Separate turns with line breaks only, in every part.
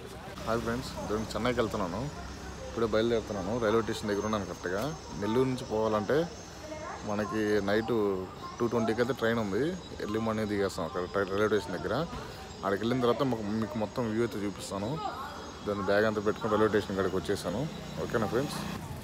hi friends నేను చెన్నైకి వెళ్తున్నాను ఇప్పుడే బయలుదేరుతున్నాను రైల్వే స్టేషన్ దగ్గర ఉన్నాను కరెక్ట్గా నెల్లూరు నుంచి పోవాలంటే మనకి నైట్ టూ ట్వంటీకి అయితే ట్రైన్ ఉంది ఎర్లీ మార్నింగ్ దిగేస్తాం అక్కడ ట్రై- రైల్వే స్టేషన్ దగ్గర అక్కడికి వెళ్ళిన తర్వాత మాకు- మీకు మొత్తం వ్యూ అయితే చూపిస్తాను దాని బ్యాగ్ అంతా పెట్టుకుని రైల్వే స్టేషన్ కాడికి వచ్చేసాను ఓకేనా ఫ్రెండ్స్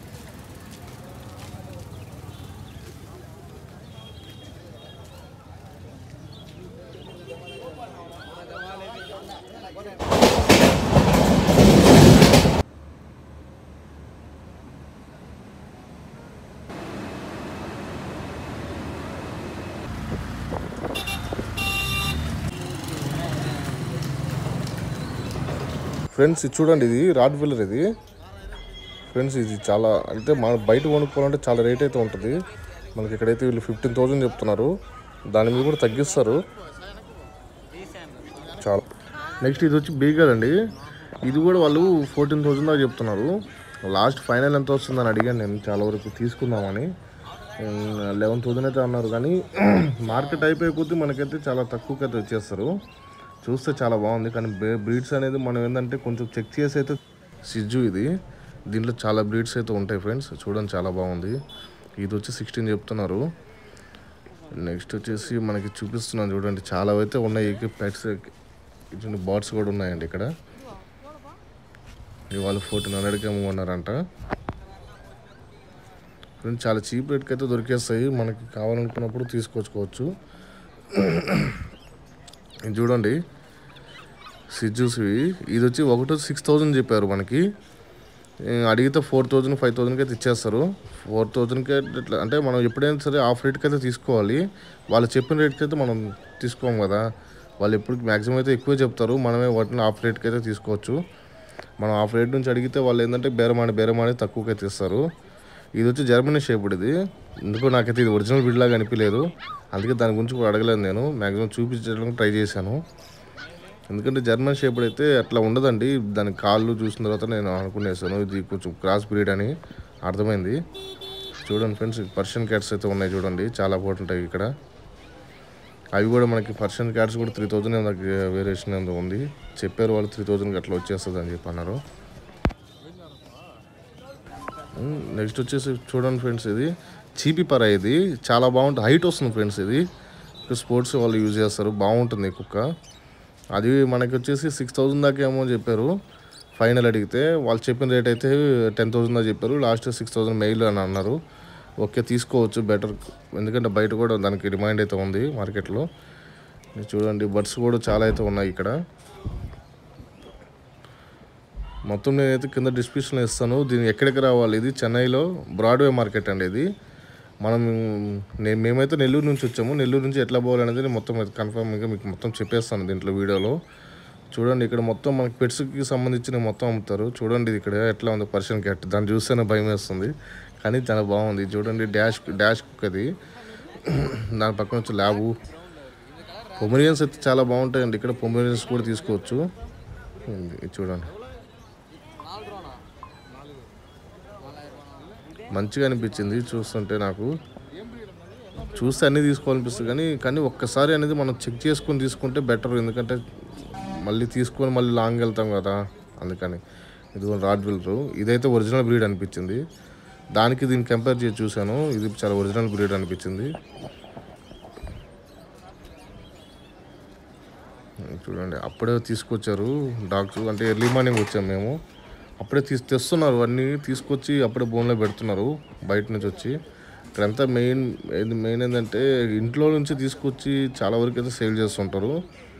ఫ్రెండ్స్ ఇది చూడండి ఇది రాడ్ వీలర్ ఇది ఫ్రెండ్స్ ఇది చాలా అంటే మన బయట కొనుక్కోవాలంటే చాలా రేట్ అయితే ఉంటుంది మనకి ఇక్కడైతే వీళ్ళు ఫిఫ్టీన్ థౌజండ్ చెప్తున్నారు దాని మీద కూడా తగ్గిస్తారు చాలా నెక్స్ట్ ఇది వచ్చి బీగల్ అండి ఇది కూడా వాళ్ళు ఫోర్టీన్ థౌజండ్ దాకా చెప్తున్నారు లాస్ట్ ఫైనల్ ఎంత వస్తుందని అడిగాను నేను చాలా వరకు తీసుకుందామని లెవెన్ థౌజండ్ అయితే అన్నారు కానీ మార్కెట్ అయిపోయే కొద్దీ మనకైతే చాలా తక్కువకి అయితే వచ్చేస్తారు చూస్తే చాలా బాగుంది కానీ బ్రీడ్స్ అనేది మనం ఏంటంటే కొంచెం చెక్ చేసి అయితే సిజ్జు ఇది దీంట్లో చాలా బ్రీడ్స్ అయితే ఉంటాయి ఫ్రెండ్స్ చూడండి చాలా బాగుంది ఇది వచ్చి సిక్స్టీన్ చెప్తున్నారు నెక్స్ట్ వచ్చేసి మనకి చూపిస్తున్నాను చూడండి చాలా అయితే ఉన్నాయి పెట్స్ ఇటువంటి బర్డ్స్ కూడా ఉన్నాయండి ఇక్కడ ఇవాళ ఫోర్టీన్ హండ్రెడ్కి ఏమో ఉన్నారంట ఫ్రెండ్స్ చాలా చీప్ రేట్కి అయితే దొరికేస్తాయి మనకి కావాలనుకున్నప్పుడు తీసుకొచ్చుకోవచ్చు ఇది చూడండి సిజ్జూస్వి ఇది వచ్చి ఒకటి సిక్స్ థౌజండ్ చెప్పారు మనకి ఏ, అడిగితే ఫోర్ థౌజండ్ ఫైవ్ థౌజండ్కి అయితే ఇచ్చేస్తారు ఫోర్ థౌజండ్కి ఇట్లా అంటే మనం ఎప్పుడైనా సరే ఆఫ్ రేట్కి అయితే తీసుకోవాలి వాళ్ళు చెప్పిన రేట్కి అయితే మనం తీసుకోము కదా వాళ్ళు ఎప్పుడు మ్యాక్సిమం అయితే ఎక్కువే చెప్తారు మనమే వాటిని ఆఫ్ రేట్కి అయితే తీసుకోవచ్చు మనం ఆఫ్ రేట్ నుంచి అడిగితే వాళ్ళు ఏంటంటే బేరమాడి బేరమాడి తక్కువకి అయితే ఇస్తారు ఇది వచ్చి జర్మనీ షేప్డ్ ఇది ఎందుకో నాకైతే ఇది ఒరిజినల్ బిడ్ లాగా అనిపించలేదు అందుకే దాని గురించి కూడా అడగలేదు నేను మ్యాక్సిమం చూపించడానికి ట్రై చేశాను ఎందుకంటే జర్మన్ షేప్డ్ అయితే అట్లా ఉండదండి దాని కాళ్ళు చూసిన తర్వాత నేను అనుకునేసాను ఇది కొంచెం క్రాస్ బ్రీడ్ అని అర్థమైంది చూడండి ఫ్రెండ్స్ పర్షియన్ క్యాట్స్ అయితే ఉన్నాయి చూడండి చాలా బాగుంటాయి ఇక్కడ అవి కూడా మనకి పర్షియన్ క్యాట్స్ కూడా త్రీ థౌజండ్ నాకు వేరియేషన్ ఏదో ఉంది చెప్పారు వాళ్ళు త్రీ థౌజండ్కి అట్లా వచ్చేస్తుంది అని చెప్పి అన్నారు నెక్స్ట్ వచ్చేసి చూడండి ఫ్రెండ్స్ ఇది చీపి పర ఇది చాలా బాగుంటుంది హైట్ వస్తుంది ఫ్రెండ్స్ ఇది స్పోర్ట్స్ వాళ్ళు యూజ్ చేస్తారు బాగుంటుంది ఈ కుక్క అది మనకి వచ్చేసి సిక్స్ థౌజండ్ దాకా ఏమో చెప్పారు ఫైనల్ అడిగితే వాళ్ళు చెప్పిన రేట్ అయితే టెన్ థౌసండ్ దాకా చెప్పారు లాస్ట్ సిక్స్ థౌసండ్ మెయిల్ అని అన్నారు ఓకే తీసుకోవచ్చు బెటర్ ఎందుకంటే బయట కూడా దానికి డిమాండ్ అయితే ఉంది మార్కెట్లో ఇది చూడండి బర్డ్స్ కూడా చాలా అయితే ఉన్నాయి ఇక్కడ మొత్తం నేనైతే కింద డిస్క్రిప్షన్లో ఇస్తాను దీన్ని ఎక్కడికి రావాలి ఇది చెన్నైలో బ్రాడ్వే మార్కెట్ అండి ఇది మనం నేను మేమైతే నెల్లూరు నుంచి వచ్చాము నెల్లూరు నుంచి ఎట్లా పోవాలనేది నేను మొత్తం కన్ఫర్మ్గా మీకు మొత్తం చెప్పేస్తాను దీంట్లో వీడియోలో చూడండి ఇక్కడ మొత్తం మనకి పెట్స్కి సంబంధించిన మొత్తం అమ్ముతారు చూడండి ఇది ఇక్కడ ఎట్లా ఉంది పర్షియన్ క్యాట్ దాన్ని చూస్తేనే భయం వేస్తుంది కానీ చాలా బాగుంది చూడండి డాష్ డాష్ కుక్ అది దాని పక్కన వచ్చి ల్యాబు పొమరియన్స్ అయితే చాలా బాగుంటాయండి ఇక్కడ పొమరియన్స్ కూడా తీసుకోవచ్చు ఇది చూడండి మంచిగా అనిపించింది చూస్తుంటే నాకు చూస్తే అన్నీ తీసుకోవాలనిపిస్తుంది కానీ కానీ ఒక్కసారి అనేది మనం చెక్ చేసుకొని తీసుకుంటే బెటర్ ఎందుకంటే మళ్ళీ తీసుకొని మళ్ళీ లాంగ్ వెళ్తాం కదా అందుకని ఇది రాడ్ విల్టర్ ఇదైతే ఒరిజినల్ బ్రీడ్ అనిపించింది దానికి దీన్ని కంపేర్ చేసి చూశాను ఇది చాలా ఒరిజినల్ బ్రీడ్ అనిపించింది చూడండి అప్పుడే తీసుకొచ్చారు డాగ్స్ అంటే ఎర్లీ మార్నింగ్ వచ్చాము మేము అప్పుడే తీసి తెస్తున్నారు అన్నీ తీసుకొచ్చి అప్పుడే బోన్లో పెడుతున్నారు బయట నుంచి వచ్చి ఇక్కడంతా మెయిన్ ఏది మెయిన్ ఏంటంటే ఇంట్లో నుంచి తీసుకొచ్చి చాలా వరకు అయితే సేల్ చేస్తుంటారు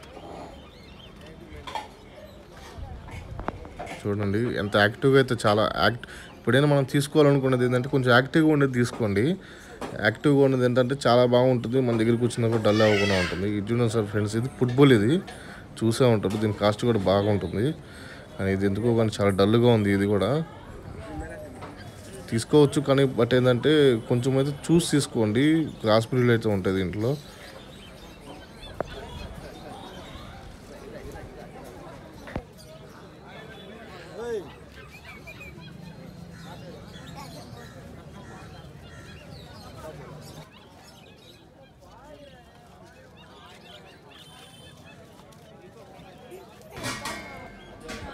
చూడండి ఎంత యాక్టివ్గా అయితే చాలా యాక్ట్ ఇప్పుడైనా మనం తీసుకోవాలనుకున్నది ఏంటంటే కొంచెం యాక్టివ్గా ఉండేది తీసుకోండి యాక్టివ్గా ఉన్నది ఏంటంటే చాలా బాగుంటుంది మన దగ్గరికి వచ్చినప్పుడు డల్ అవ్వకుండా ఉంటుంది ఇది చూడండి సార్ ఫ్రెండ్స్ ఇది ఫుట్బాల్ ఇది చూసే ఉంటారు దీని కాస్ట్ కూడా బాగుంటుంది కానీ ఇది ఎందుకో కానీ చాలా డల్గా ఉంది ఇది కూడా తీసుకోవచ్చు కానీ బట్ ఏంటంటే కొంచెం అయితే చూసి తీసుకోండి క్రాస్ బ్రీడ్ అయితే ఉంటుంది దీంట్లో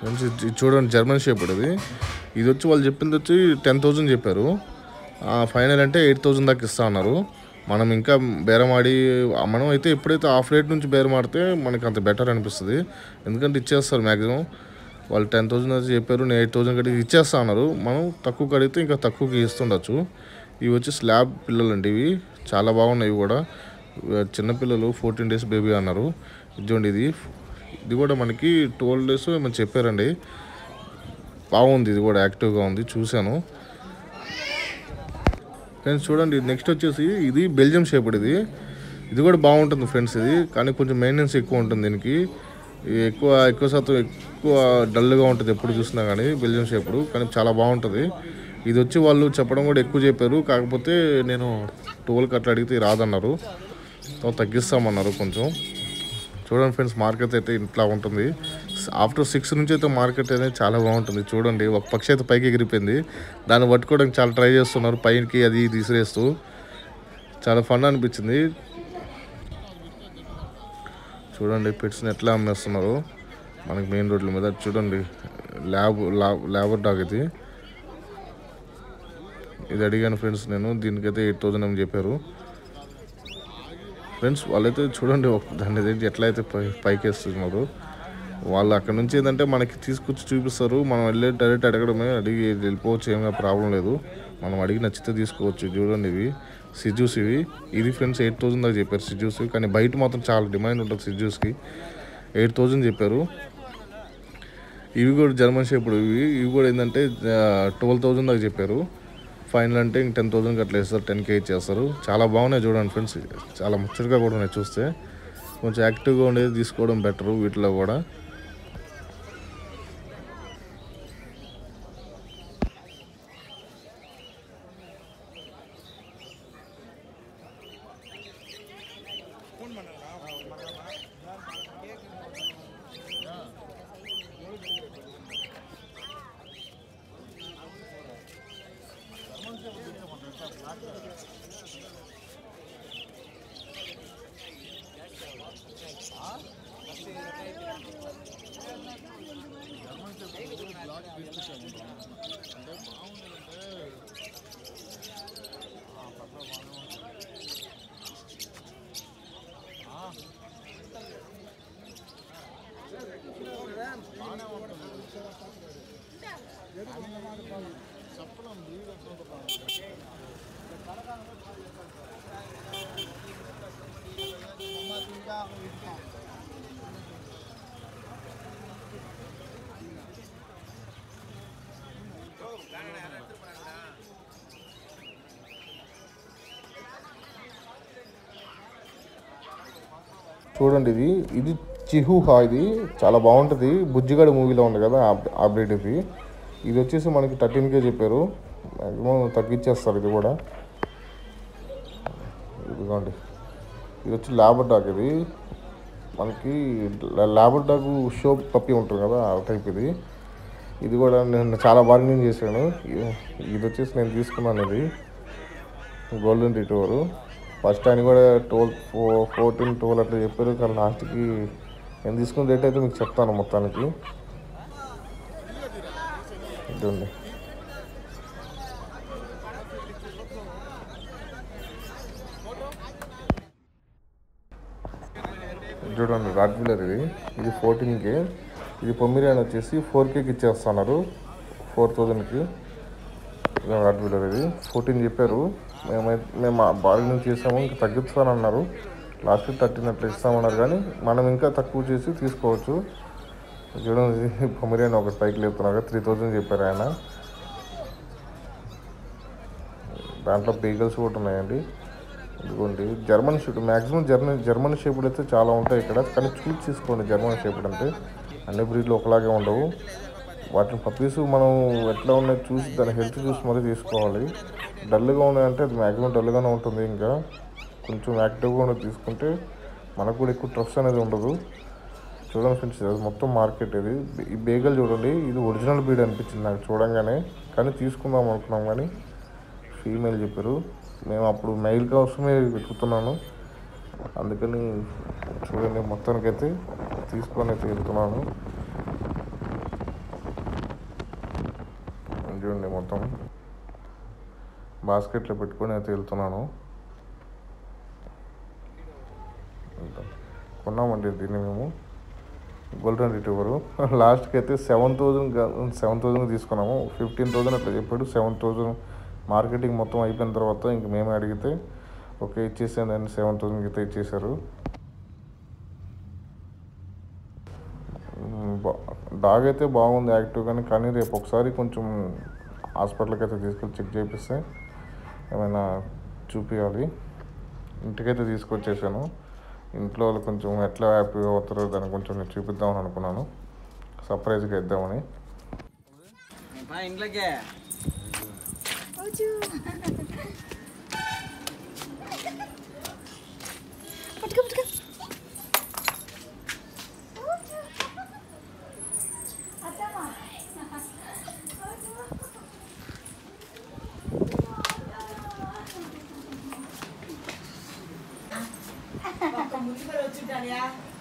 ఫ్రెండ్స్ ఇది ఇది చూడండి జర్మన్ షేపర్డ్ ఇది ఇది వచ్చి వాళ్ళు చెప్పింది వచ్చి టెన్ థౌజండ్ చెప్పారు ఫైనల్ అంటే ఎయిట్ థౌజండ్ దాకా ఇస్తా ఉన్నారు మనం ఇంకా బేరం ఆడి మనం అయితే ఎప్పుడైతే ఆఫ్ రేట్ నుంచి బేరం ఆడితే మనకి అంత బెటర్ అనిపిస్తుంది ఎందుకంటే ఇచ్చేస్తారు మ్యాక్సిమం వాళ్ళు టెన్ థౌసండ్ వచ్చి చెప్పారు నేను ఎయిట్ థౌసండ్ కడిగి ఇచ్చేస్తా అన్నారు మనం తక్కువ కడిగితే ఇంకా తక్కువకి ఇస్తుండొచ్చు ఇవి వచ్చి స్లాబ్ పిల్లలు అండి ఇవి చాలా బాగున్నాయి ఇవి కూడా చిన్నపిల్లలు ఫోర్టీన్ డేస్ బేబీ అన్నారు ఇదిగోండి ఇది ఇది కూడా మనకి ట్వెల్వ్ డేస్ ఏమో చెప్పారండి బాగుంది ఇది కూడా యాక్టివ్గా ఉంది చూశాను ఫ్రెండ్స్ చూడండి నెక్స్ట్ వచ్చేసి ఇది బెల్జియం షేప్డ్ ఇది ఇది కూడా బాగుంటుంది ఫ్రెండ్స్ ఇది కానీ కొంచెం మెయింటెనెన్స్ ఎక్కువ ఉంటుంది దీనికి ఇది ఎక్కువ ఎక్కువ శాతం ఎక్కువ డల్గా ఉంటుంది ఎప్పుడు చూసినా కానీ బెల్జియం షేపుడు కానీ చాలా బాగుంటుంది ఇది వచ్చి వాళ్ళు చెప్పడం కూడా ఎక్కువ చెప్పారు కాకపోతే నేను టోల్కి అట్లా అడిగితే రాదన్నారు సో తగ్గిస్తామన్నారు కొంచెం చూడండి ఫ్రెండ్స్ మార్కెట్ అయితే ఇట్లా ఉంటుంది ఆఫ్టర్ సిక్స్ నుంచి అయితే మార్కెట్ అనేది చాలా బాగుంటుంది చూడండి ఒక పక్షి అయితే పైకి ఎగిరిపోయింది దాన్ని పట్టుకోవడానికి చాలా ట్రై చేస్తున్నారు పైకి అది ఇది విసిరేస్తూ చాలా ఫన్ అనిపించింది చూడండి పెట్స్ని ఎట్లా అమ్మేస్తున్నారు మనకి మెయిన్ రోడ్ల మీద చూడండి ల్యాబ్ ల్యాబ్ లేబర్ డాగ్ ఇది ఇది అడిగాను ఫ్రెండ్స్ నేను దీనికైతే ఎయిట్ థౌజండ్ అని చెప్పారు ఫ్రెండ్స్ వాళ్ళైతే చూడండి ఒక దాన్ని అయితే ఎట్లా అయితే పై పైకి వేస్తున్నారు వాళ్ళు అక్కడ నుంచి ఏంటంటే మనకి తీసుకొచ్చి చూపిస్తారు మనం వెళ్ళి డైరెక్ట్ అడగడమే అడిగి వెళ్ళిపోవచ్చు ఏమైనా ప్రాబ్లం లేదు మనం అడిగి నచ్చితే తీసుకోవచ్చు చూడండి ఇవి సిజ్యూస్ ఇవి ఇది ఫ్రెండ్స్ ఎయిట్ థౌసండ్ దాకా చెప్పారు సిజ్యూస్ కానీ బయట మాత్రం చాలా డిమాండ్ ఉంటుంది సిజ్యూస్కి ఎయిట్ థౌజండ్ చెప్పారు ఇవి కూడా జర్మన్ షేపుడు ఇవి ఇవి కూడా ఏంటంటే ట్వెల్వ్ థౌజండ్ దాకా చెప్పారు ఫైనల్ అంటే ఇంక టెన్ థౌసండ్కి అట్లా వేస్తారు టెన్ కే ఇచ్చేస్తారు చాలా బాగున్నాయి చూడండి ఫ్రెండ్స్ చాలా ముచ్చటగా కూడా ఉన్నాయి చూస్తే కొంచెం యాక్టివ్గా ఉండేది తీసుకోవడం బెటరు వీటిలో కూడా చూడండి ఇది ఇది చిహుహా ఇది చాలా బాగుంటుంది బుజ్జిగాడి మూవీలో ఉంది కదా ఆ- ఆ బ్రీడ్ ఇది ఇది వచ్చేసి మనకి థర్టీన్ కే చెప్పారు మ్యాక్సిమం తగ్గించేస్తారు ఇది కూడా ఇదిగోండి ఇది వచ్చి లాబర్ డాగ్ ఇది మనకి లాబర్ డాగ్ షో పప్పి ఉంటుంది కదా ఆ టైప్ ఇది ఇది కూడా నేను చాలా బార్గెనింగ్ చేశాను ఇది- ఇది వచ్చేసి నేను తీసుకున్నాను ఇది గోల్డెన్ రిటోవర్ ఫస్ట్ ఆయన కూడా ట్వెల్వ్ ఫో ఫోర్టీన్ ట్వెల్వ్ అట్లా చెప్పారు కానీ లాస్ట్కి నేను తీసుకున్న రేట్ అయితే మీకు చెప్తాను మొత్తానికి ఇదండి చూడండి రాడ్ వీలర్ ఇది ఇది ఫోర్టీన్కి ఇది పొమ్మిరియాన్ వచ్చేసి ఫోర్ కేకి ఇచ్చేస్తున్నారు ఫోర్ థౌజండ్కి రాడ్ వీలర్ ఇది ఫోర్టీన్ చెప్పారు మేమైతే మేము బార్గెనింగ్ చేసాము ఇంకా తగ్గిస్తానన్నారు లాస్ట్ థర్టీన్ అట్లా ఇస్తామన్నారు కానీ మనం ఇంకా తక్కువ చేసి తీసుకోవచ్చు చూడండి పొమిరియన్ ఒకటి పైకి లేపుతున్నారు త్రీ థౌజండ్ చెప్పారు ఆయన దాంట్లో బీగల్స్ కూడా ఉన్నాయండి ఇదిగోండి German shepherd maximum German German shepherd అయితే చాలా ఉంటాయి ఇక్కడ కానీ చూసి తీసుకోండి జర్మన్ షేపుడ్ అంటే అన్ని బ్రీడ్లు ఒకలాగే ఉండవు వాటిని పప్పీస్ మనం ఎట్లా ఉన్నాయి చూసి దాని హెల్త్ చూసి మరీ తీసుకోవాలి డల్గా ఉన్నాయంటే అది మ్యాక్సిమం డల్గానే ఉంటుంది ఇంకా కొంచెం యాక్టివ్గా ఉన్నది తీసుకుంటే మనకు కూడా ఎక్కువ ట్రస్ట్ అనేది ఉండదు చూడండి ఫ్రెండ్స్ అది మొత్తం మార్కెట్ ఇది ఈ బేగల్ చూడండి ఇది ఒరిజినల్ బ్రీడ్ అనిపించింది నాకు చూడంగానే కానీ తీసుకుందాం అనుకున్నాం కానీ ఫీమేల్ చెప్పారు మేము అప్పుడు మెయిల్ కోసమే వెతుకుతున్నాను అందుకని చూడండి మొత్తానికైతే తీసుకొని అయితే వెళ్తున్నాను ఇవ్వండి మొత్తం బాస్కెట్లో పెట్టుకొని అయితే వెళ్తున్నాను కొన్నామండి దీన్ని మేము గోల్డెన్ రిట్రీవరు లాస్ట్కి అయితే సెవెన్ థౌజండ్ సెవెన్ థౌజండ్ తీసుకున్నాము ఫిఫ్టీన్ థౌజండ్ అట్లా చెప్పాడు సెవెన్ థౌజండ్ మార్కెటింగ్ మొత్తం అయిపోయిన తర్వాత ఇంక మేమే అడిగితే ఓకే ఇచ్చేసాను అని సెవెన్ థౌజండ్కి అయితే ఇచ్చేశారు మ్, బా- డాగ్ అయితే బాగుంది యాక్టివ్గానే కానీ రేపు ఒకసారి కొంచెం హాస్పిటల్కి అయితే తీసుకెళ్ళి చెక్ చేపిస్తే ఏమైనా చూపించాలి ఇంటికైతే తీసుకొచ్చేసాను ఇంట్లో వాళ్ళు కొంచెం ఎట్లా హ్యాపీగా అవుతారో దాన్ని కొంచెం నేను చూపిద్దామని అనుకున్నాను సర్ప్రైజ్గా ఇద్దామని
బా ఇంట్లోకే
పట్టుకో పట్టుకో
ముందు వచ్చింటాను